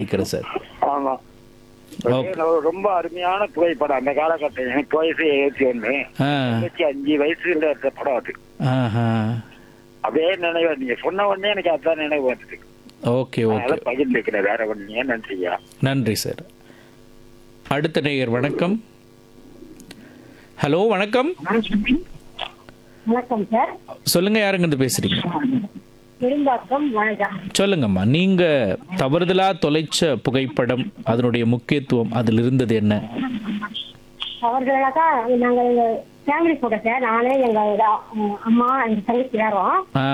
நினைக்கிறேன் சார் ஆமா ஓகே. ஒரு ரொம்ப அருமையான புகைப்படம் அந்த காலகட்டம் எனக்கு வயசு எழுபத்தி ஒண்ணு ஆ இருபத்தி அஞ்சு வயசுல இருந்த படம் அது ஆஹா அப்படியே நினைவு நீங்க சொன்ன உடனே எனக்கு அதான் நினைவு வந்தது ஓகே ஓகே அதனால பகிர்ந்துக்கிறேன் வேற ஒண்ணு நன்றியா நன்றி சார் அடுத்த நேயர் வணக்கம் ஹலோ வணக்கம் வணக்கம் சார் சொல்லுங்க யாருங்க இருந்து பேசுறீங்க பெரும்பாக்கம் வணக்கம் சொல்லுங்கம்மா நீங்க தவறுதலா தொலைச்ச புகைப்படம் அதனுடைய முக்கியத்துவம் அதில் இருந்தது என்ன அவர்களாக்கா நாங்க எங்க ஃபேமிலி போட்டோ சார் நானே எங்க அஹ், அம்மா எங்க தங்கச்சி யாரும் ஆ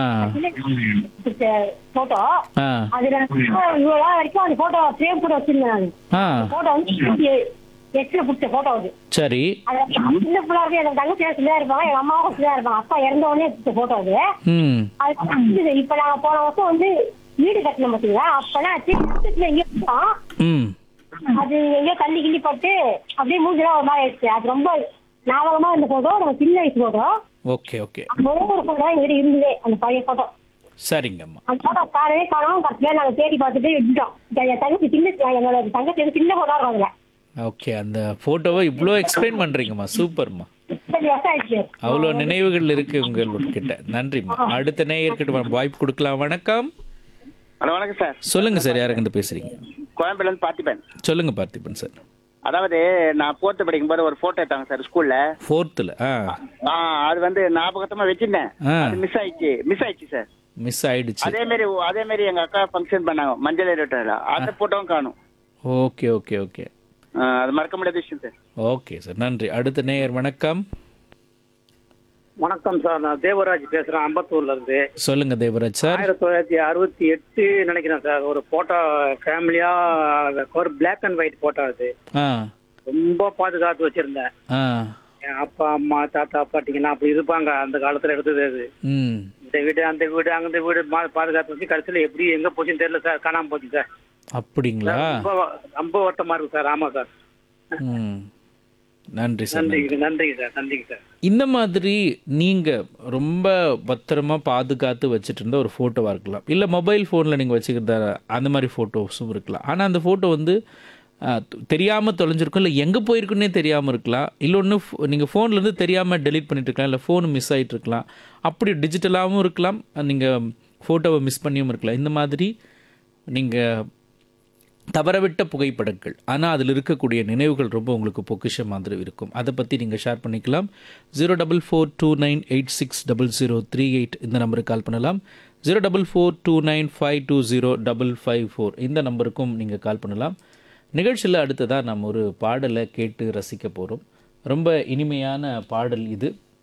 போட்டோ ஆ அதுல இவ்வளவு நாள் வரைக்கும் அந்த போட்டோ ஃப்ரேம் கூட வச்சிருந்தேன் நான் ஆ போட்டோ வந்து எக்ஸ்ல பிடிச்ச போட்டோ அது சரி அது சின்ன பிள்ளை இருக்கு எனக்கு தங்கச்சி சிலையா இருப்பாங்க எங்க அம்மாவும் சிலையா இருப்பாங்க அப்பா இறந்த உடனே பிடிச்ச போட்டோ அது ம் அது வந்து இப்ப நாங்க போன வருஷம் வந்து வீடு கட்டணும் பாத்தீங்களா அப்பெல்லாம் திருப்பத்துல எங்கேயோ போனோம். ம் அது எங்கேயோ தள்ளி கிள்ளி பட்டு அப்படியே மூஞ்சிலாம் ஒரு மாதிரி ஆயிடுச்சு அது ரொம்ப ஞாபகமா இருந்த போட்டோ நம்ம சின்ன வயசு போட்டோ ஓகே ஓகே ஒவ்வொரு போட்டோ எங்கிட்ட இருந்ததே அந்த பழைய போட்டோ சரிங்கம்மா அந்த போட்டோ காணவே காணோம் கடைசியா நாங்க தேடி பார்த்துட்டு விட்டுட்டோம் என் தங்கச்சி சின்ன என்னோட தங்கச்சி வந்து சின்ன போட்டோ இருக்கும் அதுல ஓகே அந்த ஃபோட்டோவை இவ்வளோ எக்ஸ்பிளைன் பண்ணுறீங்கம்மா சூப்பர்மா முப்பது வருஷம் ஆயிடுச்சு அவ்வளோ நினைவுகள் இருக்கு உங்கள்கிட்ட நன்றிம்மா அடுத்த நேயர்கிட்ட வாய்ப்பு கொடுக்கலாம் வணக்கம் ஹலோ வணக்கம் சார் சொல்லுங்க சார் யாருக்கிட்ட பேசுறீங்க கோயம்பேடுல இருந்து பார்த்திபன் சொல்லுங்க பார்த்திபன் சார் அதாவது நான் ஃபோர்த்து படிக்கும்போது ஒரு போட்டோ எடுத்தாங்க சார் ஸ்கூல்ல ஃபோர்த்தில் ஆ ஆ அது வந்து ஞாபகத்தமா வச்சிருந்தேன் ஆ. அது மிஸ் ஆயிடுச்சு மிஸ் ஆயிடுச்சு சார் மிஸ் ஆயிடுச்சு அதே மாதிரி அதே மாதிரி எங்க அக்கா ஃபங்க்ஷன் பண்ணாங்க மஞ்சள் ஏறிட்டால அந்த போட்டோவும் காணும் ஓகே ஓகே ஓகே அது மறக்க முடியாத விஷயம் சார் ஓகே சார் நன்றி அடுத்த நேயர் வணக்கம் வணக்கம் சார் நான் தேவராஜ் பேசுறேன் அம்பத்தூர்ல இருந்து சொல்லுங்க தேவராஜ் சார் ஆயிரத்தி தொள்ளாயிரத்தி அறுபத்தி எட்டு நினைக்கிறேன் சார் ஒரு போட்டோ ஃபேமிலியா ஒரு பிளாக் அண்ட் ஒயிட் போட்டோ அது ஆ ரொம்ப பாதுகாத்து வச்சிருந்தேன் ஆ என் அப்பா அம்மா தாத்தா பாட்டிங்கெல்லாம் அப்படி இருப்பாங்க அந்த காலத்துல எடுத்தது அது ம் இந்த வீடு அந்த வீடு அந்த வீடு மா- பாதுகாத்து வச்சு கடைசியில எப்படி எங்க போச்சுன்னு தெரியல சார் காணாம போச்சு சார் அப்படிங்களா ரொம்ப ரொம்ப வருத்தமா இருக்கு சார் ஆமா சார் ம் நன்றி சார் நன்றி. நன்றிங்க நன்றிங்க சார் நன்றிங்க சார் இந்த மாதிரி நீங்க ரொம்ப பத்திரமா பாதுகாத்து வச்சுட்டு இருந்த ஒரு ஃபோட்டோவா இருக்கலாம் இல்லை மொபைல் ஃபோனில் நீங்கள் வச்சுக்கிறத அந்த மாதிரி ஃபோட்டோஸும் இருக்கலாம் ஆனால் அந்த ஃபோட்டோ வந்து ஆஹ், து- தெரியாம தொலைஞ்சிருக்கும் இல்லை எங்கே போயிருக்குன்னே தெரியாமல் இருக்கலாம் இல்லை ஒன்று நீங்கள் ஃபோன்லேருந்து தெரியாமல் டெலீட் பண்ணிட்டு இருக்கலாம் இல்லை ஃபோன் மிஸ் ஆகிட்டு இருக்கலாம் அப்படி டிஜிட்டலாகவும் இருக்கலாம் நீங்கள் ஃபோட்டோவை மிஸ் பண்ணியும் இருக்கலாம் இந்த மாதிரி நீங்கள் தவறவிட்ட புகைப்படங்கள் ஆனால் அதில் இருக்கக்கூடிய நினைவுகள் ரொம்ப உங்களுக்கு பொக்கிஷம் மாதிரி இருக்கும் அதை பற்றி நீங்கள் ஷேர் பண்ணிக்கலாம் zero double four two nine eight six double zero three eight இந்த நம்பருக்கு கால் பண்ணலாம் zero double four two nine five two zero double five four இந்த நம்பருக்கும் நீங்கள் கால் பண்ணலாம் நிகழ்ச்சியில் அடுத்ததாக நம்ம ஒரு பாடலை கேட்டு ரசிக்க போகிறோம் ரொம்ப இனிமையான பாடல் இது